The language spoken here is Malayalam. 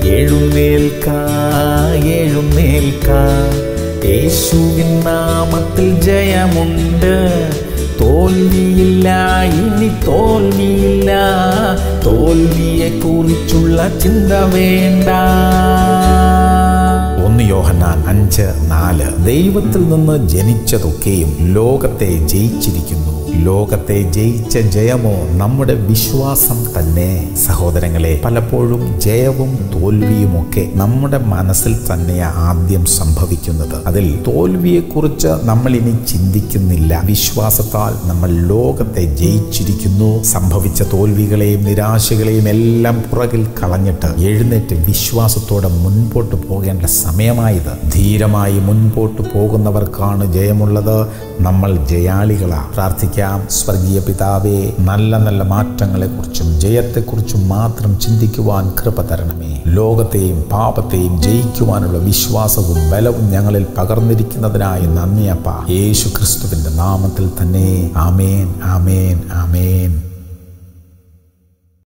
എഴുന്നേൽക്ക എഴുന്നേൽക്ക യേശുവിൻ നാമത്തിൽ ജയമുണ്ട് തോൽവിയില്ല ഇനി തോൽവിയില്ല തോൽവിയെ കുറിച്ചുള്ള ചിന്ത വേണ്ട ഒന്ന് യോഹന്നാൻ അഞ്ച് നാല് ദൈവത്തിൽ നിന്ന് ജനിച്ചതൊക്കെയും ലോകത്തെ ജയിച്ചിരിക്കുന്നു ലോകത്തെ ജയിച്ച ജയമോ നമ്മുടെ വിശ്വാസം തന്നെ സഹോദരങ്ങളെ പലപ്പോഴും ജയവും തോൽവിയും ഒക്കെ നമ്മുടെ മനസ്സിൽ തന്നെ ആദ്യം സംഭവിക്കുന്നത് അതിൽ തോൽവിയെക്കുറിച്ച് നമ്മൾ ഇനി ചിന്തിക്കുന്നില്ല വിശ്വാസത്താൽ നമ്മൾ ലോകത്തെ ജയിച്ചിരിക്കുന്നു സംഭവിച്ച തോൽവികളെയും നിരാശകളെയും എല്ലാം പുറകിൽ കളഞ്ഞിട്ട് എഴുന്നേറ്റ് വിശ്വാസത്തോടെ മുൻപോട്ട് പോകേണ്ട സമയമായത് ധീരമായി മുൻപോട്ട് പോകുന്നവർക്കാണ് ജയമുള്ളത് നമ്മൾ ജയാളികളാ പ്രാർത്ഥിക്കാം സ്വർഗീയ പിതാവേ നല്ല നല്ല മാറ്റങ്ങളെക്കുറിച്ചും ജയത്തെക്കുറിച്ചും മാത്രം ചിന്തിക്കുവാൻ കൃപ തരണമേ ലോകത്തെയും പാപത്തെയും ജയിക്കുവാനുള്ള വിശ്വാസവും ബലവും ഞങ്ങളിൽ പകർന്നിരിക്കുന്നതിനായി നന്ദിയപ്പ യേശു ക്രിസ്തുവിന്റെ നാമത്തിൽ തന്നെ ആമേൻ ആമേൻ ആമേൻ